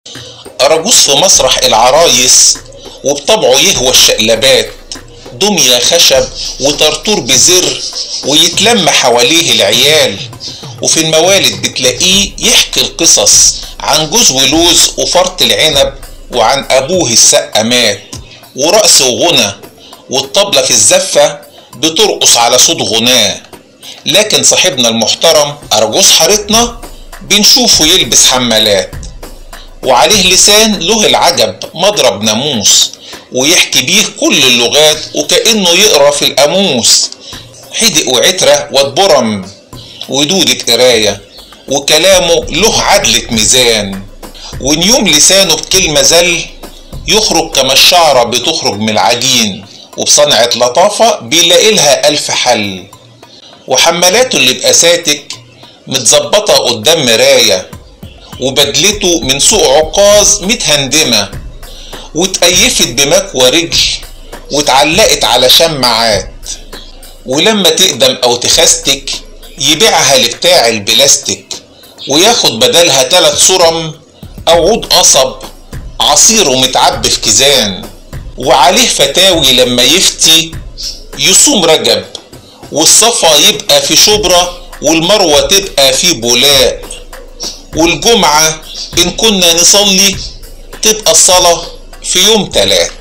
أراجوز في مسرح العرايس وبطبعه يهوى الشقلبات دمية خشب وطرطور بزر ويتلم حواليه العيال وفي الموالد بتلاقيه يحكي القصص عن جوز ولوز وفرط العنب وعن أبوه السقا مات ورقص وغنى والطبلة في الزفة بترقص على صوت غناه لكن صاحبنا المحترم أرجوز حارتنا بنشوفه يلبس حمالات وعليه لسان له العجب مضرب ناموس ويحكي بيه كل اللغات وكأنه يقرا في القاموس حدق وعترة واتبرم ودودة قراية وكلامه له عدلة ميزان ونيوم لسانه بكلمة زل يخرج كما الشعرة بتخرج من العجين وبصنعة لطافة بيلاقي لها ألف حل وحمالاته اللي بأساتك متظبطة قدام مراية وبدلته من سوق عكاظ متهندمة واتأيفت بمكوى رجل واتعلقت على شماعات ولما تقدم أو تخستك يبيعها لبتاع البلاستيك وياخد بدلها تلات صرم أو عود قصب عصير ومتعبي في كيزان وعليه فتاوي لما يفتي يصوم رجب والصفا يبقى في شبرة والمروة تبقى في بولاق والجمعة إن كنا نصلي تبقى الصلاة في يوم تلات